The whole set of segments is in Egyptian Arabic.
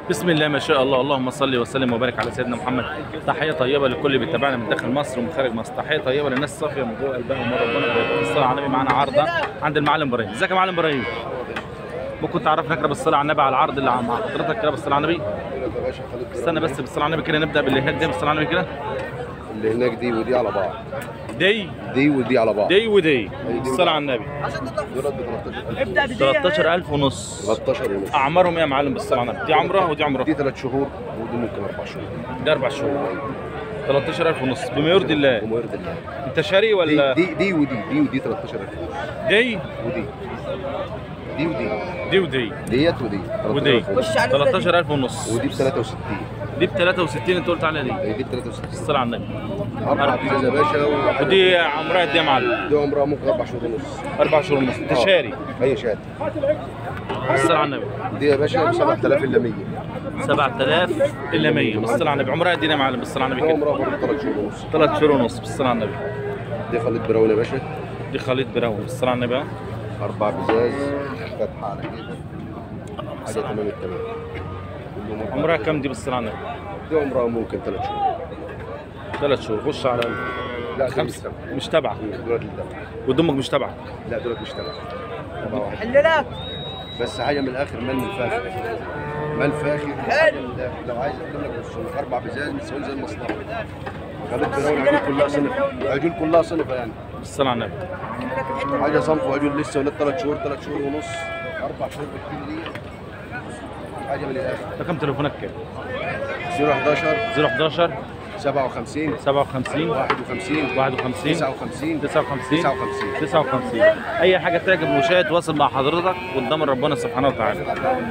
بسم الله ما شاء الله اللهم صل وسلم وبارك على سيدنا محمد تحيه طيبه لكل اللي بيتابعنا من داخل مصر ومن خارج مصر تحيه طيبه للناس الصافيه من جوه قلبها ومن ربنا وبارك الصلاه على النبي معانا عرضه عند المعلم ابراهيم ازيك يا معلم ابراهيم ممكن تعرفنا كده بالصلاه على النبي على العرض اللي مع حضرتك كده بالصلاه على النبي استنى بس بالصلاه على النبي كده نبدا باللي هناك ده بالصلاه على النبي كده اللي هناك دي ودي على بعض دي دي ودي على بعض دي ودي بالصلاه على النبي دولت ب 13 13000 ونص 13 ونص اعمارهم ايه يا معلم بالصلاه على النبي دي عمره ودي عمره دي ثلاث شهور ودي ممكن اربع شهور ده اربع شهور 13000 ونص بما يرضي الله وما يرضي الله انت شاري ولا دي دي دي ودي دي ودي 13000 دي ودي دي ودي دي ودي ديت ودي ودي 13,000 ونص. 13000 ونص ودي ب 63 دي ب 63 انت قلت عليها دي هي دي ب 63 الصلاة على النبي اربع بيزاز يا باشا وواحد- ودي عمرها قد ايه يا معلم؟ دي عمرها ممكن اربع شهور ونص اربع شهور ونص انت آه. شاري هي شهاده الصلاة على النبي دي يا باشا ب 7000 الا 100 7000 الا 100 بالصلاة على النبي عمرها قد ايه يا معلم بالصلاة على دي النبي كده؟ عمرها برضه ثلاث شهور ونص ثلاث شهور ونص بالصلاة على النبي دي خليط براون يا باشا دي خليط براون بالصلاة على النبي ها؟ اربع بيزاز فاتحه على كده حاجه تمام التمام كلهم أربع عمرها بيزاز. كام دي بالصلاة على النبي؟ دي عمرها ممكن ثلاث شهور ثلاث شهور خش على لا دي مش خمسة تبع مش تبعك دولت اللي تبع ودمك مش تبعك لا دولت مش تبع تبع واحد. حلالات بس حاجه من الاخر مال من فاخر مال فاخر حاجة من الآخر. لو عايز اقول لك بص اربع بيزاز متساويين زي المصنع خليت براون عجول كلها صنف عجول كلها صنف يعني بالصلاة على النبي حاجه صنف وعجول لسه ولاد ثلاث شهور ثلاث شهور ونص اربع شهور بالكيلو دي حاجه من الاخر رقم تليفونك كام؟ 011 011 57 57 51 51 59 59 59 59 اي حاجه تعجب المشاهد تواصل مع حضرتك قدام ربنا سبحانه وتعالى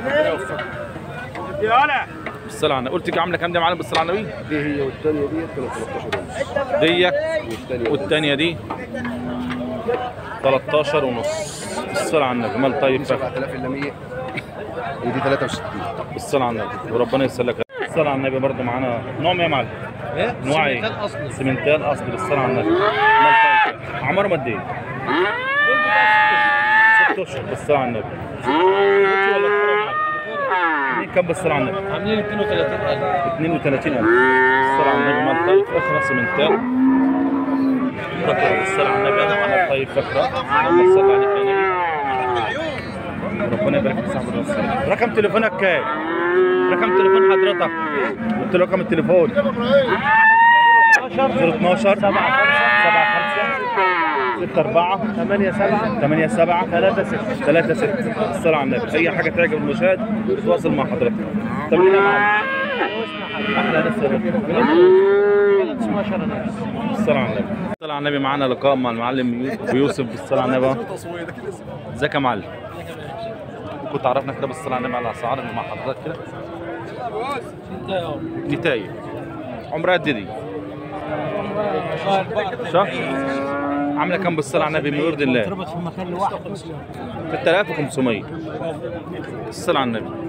بالصلاة على النبي قلت لي عامله كام دي يا معلم بالصلاة على النبي دي هي والثانيه دي كانوا 13 ونص ديك والثانيه والثانيه دي 13 ونص بالصلاة على النبي مال طيب فخر 7000 الا 100 ودي 63 بالصلاة على النبي وربنا يسر لك بالصلاة على النبي برضه معانا نوع إيه يا معلم نوع ايه اصلي سمنتال اصلي بالصلاة على النبي مال طيب فخر. عمرهم قد ايه ست اشهر بالصلاة على النبي بكي ولا كبيرة يا معلم؟ عاملين كام بالصلاة على النبي عاملين 32000 32000 بالصلاة على النبي مال طيب فخرة سمنتال فخرة بالصلاة على النبي أنا مال طيب فخرة اللهم صل عليك يا نبي ربنا يبارك في صاحب الرسول رقم تليفونك كام؟ رقم تليفون حضرتك قلت له رقم التليفون 012 7 5 6 4 8 7 8 7 3 6 3 6 الصلاة على النبي أي حاجة تعجب المشاهد تواصل مع حضرتك طب ليه يا معلم؟ احلى ناس يا باشا. الصلاة على النبي الصلاة على النبي معانا لقاء مع المعلم أبو يوسف بالصلاة على النبي ازيك يا معلم كنت عرفنا كده بالصلاة على النبي على الأسعار اللي مع حضرتك كده نتاية عمرها قد إيه دي؟ شهر عاملة كام بالصلاة على النبي من يرضي الله؟ تربط في مكان لوحده 6500 الصلاة على النبي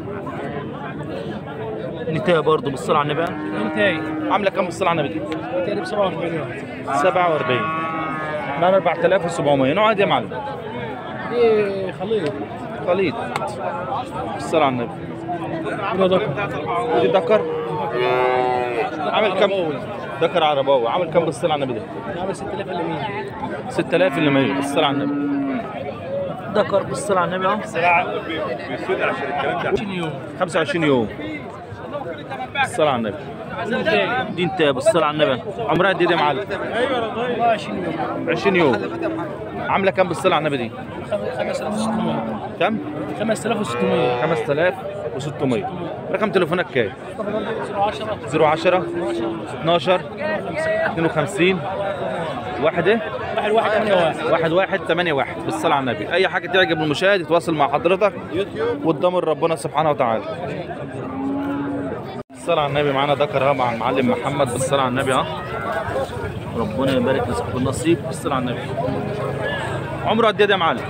نتاية برضه بالصلاة على النبي انتهي عاملة كام بالصلاة على النبي دي؟ انتهي ب 47 47 معنا 4700 نوع دي يا معلم دي خليط خليط الصلاة على النبي كده ذكر ودي دكر عامل كام دكر عرباوي عامل كام بالصلاة على النبي ده؟ عامل 6000 الا 100 6000 اللي 100 بالصلاة على النبي دكر بالصلاة على النبي اهو 20 يوم 25 يوم بالصلاة على النبي انتهي دي انت بالصلاة على النبي عمرها قد ايه دي يا معلم؟ 20 يوم 20 يوم عاملة كام بالصلاة على النبي دي؟ 5600 كام؟ 5600 5600 رقم تليفونك كام؟ 10 010 12 52 واحد ايه؟ واحد واحد ثمانية واحد واحد واحد ثمانية واحد بالصلاة على النبي أي حاجة تعجب المشاهد يتواصل مع حضرتك قدام ربنا سبحانه وتعالى الصلاة على النبي معانا ذكر مع المعلم محمد بالصلاة على النبي ها ربنا يبارك لصاحب النصيب بالصلاة على النبي عمره قد ايه ده يا معلم؟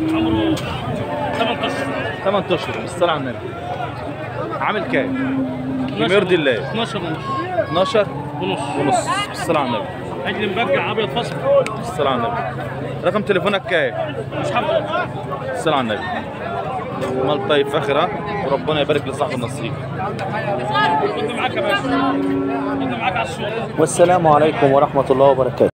18 8 اشهر بالصلاة على النبي عامل كام؟ بما يرضي الله 12 ونص 12 ونص ونص بالصلاة على النبي عجل مبقع ابيض فصل بالصلاة على النبي رقم تليفونك كام؟ مش حافظ الصلاة على النبي مال طيب فخر ها وربنا يبارك لصاحب النصيب كنت معاك يا باشا كنت معاك على الشغل والسلام عليكم ورحمة الله وبركاته